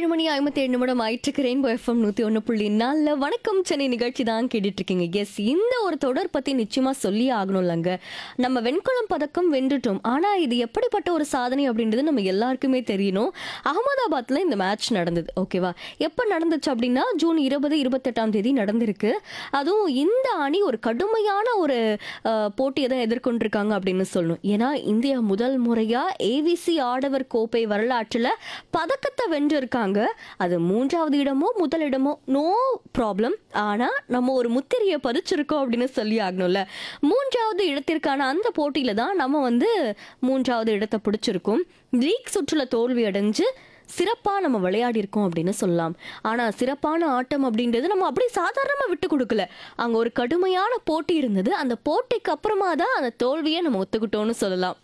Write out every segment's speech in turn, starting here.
ஏழு மணி ஐம்பத்தி ஏழு நிமிடம் ஆயிட்டு ரெயின்போ எஃப்எம் நூத்தி ஒன்று புள்ளி நாலில் வணக்கம் சென்னை நிகழ்ச்சி தான் கேட்டுட்டு இருக்கீங்க எஸ் இந்த ஒரு தொடர் பத்தி நிச்சயமா சொல்லி ஆகணும்லங்க நம்ம வெண்கலம் பதக்கம் வென்றுட்டோம் ஆனா இது எப்படிப்பட்ட ஒரு சாதனை அப்படின்றது நம்ம எல்லாருக்குமே தெரியணும் அகமதாபாத்ல இந்த மேட்ச் நடந்தது ஓகேவா எப்ப நடந்துச்சு அப்படின்னா ஜூன் இருபது இருபத்தெட்டாம் தேதி நடந்திருக்கு அதுவும் இந்த அணி ஒரு கடுமையான ஒரு அஹ், போட்டியை தான் எதிர்கொண்டிருக்காங்க அப்படின்னு சொல்லணும் ஏன்னா இந்தியா முதல் முறையா ஏவிசி ஆடவர் கோப்பை வரலாற்றுல பதக்கத்தை வென்றிருக்காங்க அது மூன்றாவது இடமோ முதலிடமோ நோ ப்ராப்ளம் ஆனா நம்ம ஒரு முத்திரையை பதிச்சிருக்கோம் அப்படின்னு சொல்லி ஆகணும்ல மூன்றாவது இடத்திற்கான அந்த போட்டியில தான் நம்ம வந்து மூன்றாவது இடத்தை பிடிச்சிருக்கோம் லீக் சுற்றுல தோல்வி அடைஞ்சு சிறப்பா நம்ம விளையாடி இருக்கோம் அப்படின்னு சொல்லலாம் ஆனா சிறப்பான ஆட்டம் அப்படின்றது நம்ம அப்படி சாதாரணமா விட்டு கொடுக்கல அங்க ஒரு கடுமையான போட்டி இருந்தது அந்த போட்டிக்கு அப்புறமா தான் அந்த தோல்வியை நம்ம ஒத்துக்கிட்டோம்னு சொல்லலாம்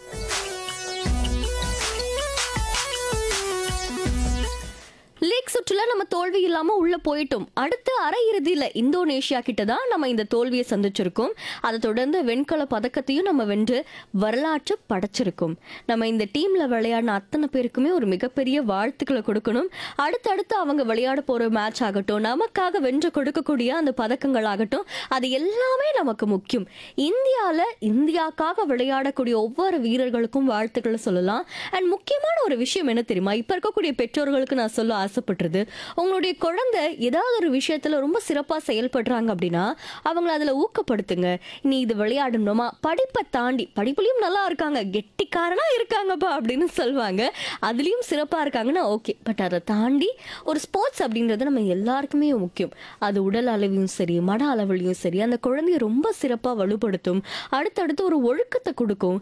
லீக் சுற்றுல நம்ம தோல்வி இல்லாம உள்ள போயிட்டோம் அடுத்து அரையிறுதியில இந்தோனேஷியா கிட்ட தான் நம்ம இந்த தோல்வியை சந்திச்சிருக்கோம் அதை தொடர்ந்து வெண்கல பதக்கத்தையும் நம்ம வென்று வரலாற்று படைச்சிருக்கோம் நம்ம இந்த டீம்ல விளையாடின அத்தனை பேருக்குமே ஒரு மிகப்பெரிய வாழ்த்துக்களை கொடுக்கணும் அடுத்தடுத்து அவங்க விளையாட போற மேட்ச் ஆகட்டும் நமக்காக வென்று கொடுக்கக்கூடிய அந்த பதக்கங்கள் ஆகட்டும் அது எல்லாமே நமக்கு முக்கியம் இந்தியால இந்தியாக்காக விளையாடக்கூடிய ஒவ்வொரு வீரர்களுக்கும் வாழ்த்துக்களை சொல்லலாம் அண்ட் முக்கியமான ஒரு விஷயம் என்ன தெரியுமா இப்ப இருக்கக்கூடிய பெற்றோர்களுக்கு நான் சொல்ல ஆசைப்பட்டுறது உங்களுடைய குழந்தை ஏதாவது ஒரு விஷயத்துல ரொம்ப சிறப்பா செயல்படுறாங்க அப்படின்னா அவங்கள அதுல ஊக்கப்படுத்துங்க நீ இது விளையாடணுமா படிப்பை தாண்டி படிப்புலயும் நல்லா இருக்காங்க கெட்டிக்காரனா இருக்காங்கப்பா அப்படின்னு சொல்லுவாங்க அதுலயும் சிறப்பா இருக்காங்கன்னா ஓகே பட் அதை தாண்டி ஒரு ஸ்போர்ட்ஸ் அப்படின்றது நம்ம எல்லாருக்குமே முக்கியம் அது உடல் அளவிலும் சரி மன அளவிலையும் சரி அந்த குழந்தைய ரொம்ப சிறப்பா வலுப்படுத்தும் அடுத்தடுத்து ஒரு ஒழுக்கத்தை கொடுக்கும்